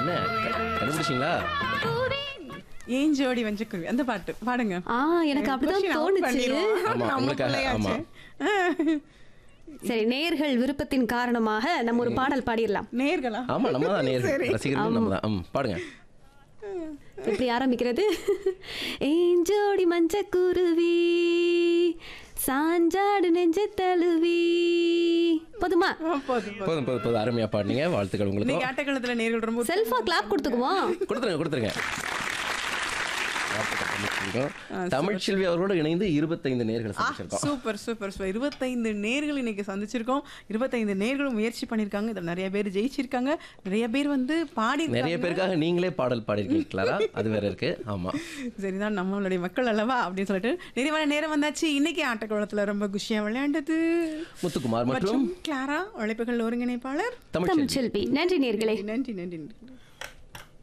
என்ன க- கண்டுபிடிச்சீங்களா ஏன் ஜோடி வஞ்ச குருவி அந்த பாட்டு பாடுங்க ஆ எனக்கு அப்படிதான் Question out தோணுச்சு பண்ணிடுவோம். ஆமா, நம்ம உங்களுக்காக, பிள்ளையாச்சே. சரி நேயர்கள் விருப்பத்தின் காரணமாக நம்ம ஒரு பாடல் பாடிடலாம் நேர்களா ஆமா நம்ம தான் நேர்கள் ரசிகர்களும் நம்ம தான் ம் பாடுங்க எப்படி ஆரம்பிக்கிறது ஏஞ்சோடி மஞ்ச குருவி சாஞ்சாடு நெஞ்ச தழுவி போதுமா ஆ, போதும் போதும். போதும் போதும் போதும் அருமையா பாடுனீங்க வாழ்த்துக்கள் உங்களுக்கு இன்னைக்கு ஆட்டக்காலத்துல நேர்கள் ரொம்ப செல்ஃபா கிளாப் கொடுத்துக்குவோம் கொடுத்துருங்க கொடுத்துருங்க வாழ்த்துக்கள் தமிழ்ச்செல்விக்கும். தமிழ்ச்செல்வி அவர்களோடு இணைந்து இருபத்தைந்து நேர்களை சந்திச்சிருக்கோம் சூப்பர் சூப்பர் சூப்பர் இருபத்தைந்து நேர்கள் இன்னைக்கு சந்திச்சிருக்கோம் இருபத்தைந்து நேர்களும் முயற்சி பண்ணிருக்காங்க இதுல நிறைய பேர் ஜெயிச்சிருக்காங்க நிறைய பேர் வந்து பாடி நிறைய பேருக்காக நீங்களே பாடல் பாடிருக்கீங்க கிளாரா அது வேற இருக்கு ஆமா சரிதான் நம்மளுடைய மக்கள் அல்லவா அப்படின்னு சொல்லிட்டு நிறைவான நேரம் வந்தாச்சு இன்னைக்கு ஆட்டக்குளத்துல ரொம்ப குஷியா விளையாண்டது முத்துக்குமார் மற்றும் மற்றும் கிளாரா உழைப்புகள் ஒருங்கிணைப்பாளர் தமிழ்ச்செல்வி தமிழ்ச்செல்வி நன்றி நேர்களே நன்றி நன்றி நன்றி